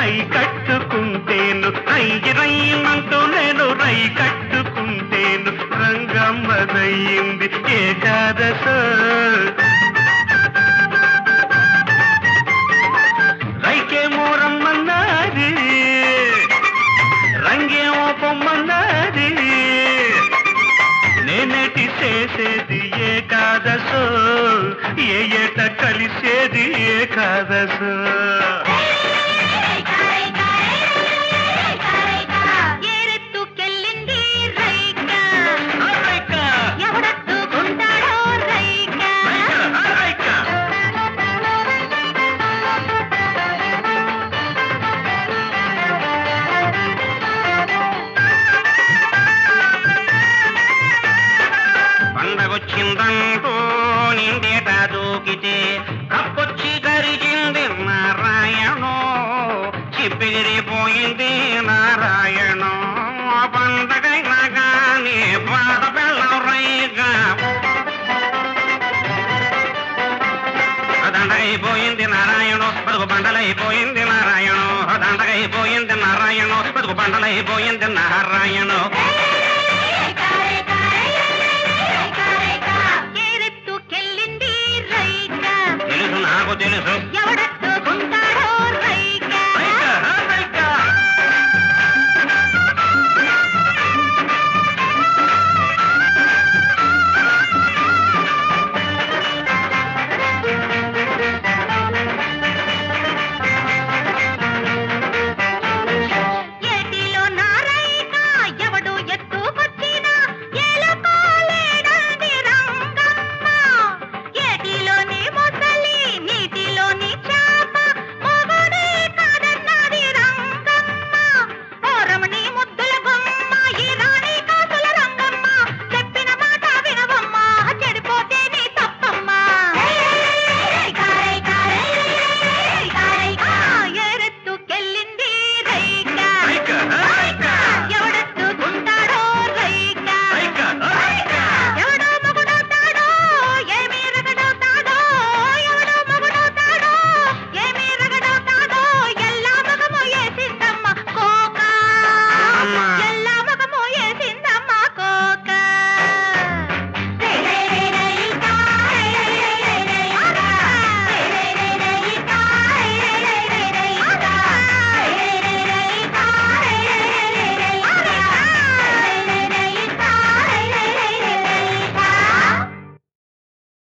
రై కట్టుకుంటేను రై రయ్యమంటూ నేను రై కట్టుకుంటేను రంగమ్మదయ్యింది ఏకాదశ రైకేమో రమ్మన్నది రంగేమో పొమ్మన్నది నేనేటి చేసేది ఏకాదశో ఏ ఏట కలిసేది ఏకాదశో ఏరెత్తుకెళ్ళింది రైక రైక, ఎవడెత్తుకుంటాడో రైక రైక, రైక. పండగొచ్చిందంటూ నిండేట దూకితే కప్పొచ్చి కరిచింది నారాయణో చిప్పిగిరిపోయింది నారాయణో పండగైనా కానీ బాధ పెళ్ళరైగా దండగైపోయింది నారాయణో బతుకు బండలైపోయింది నారాయణో దండగైపోయింది నారాయణో బతుకు బండలైపోయింది నారాయణో ఏరెత్తుకెళ్ళింది రైక తెలుసు నాకు తెలుసు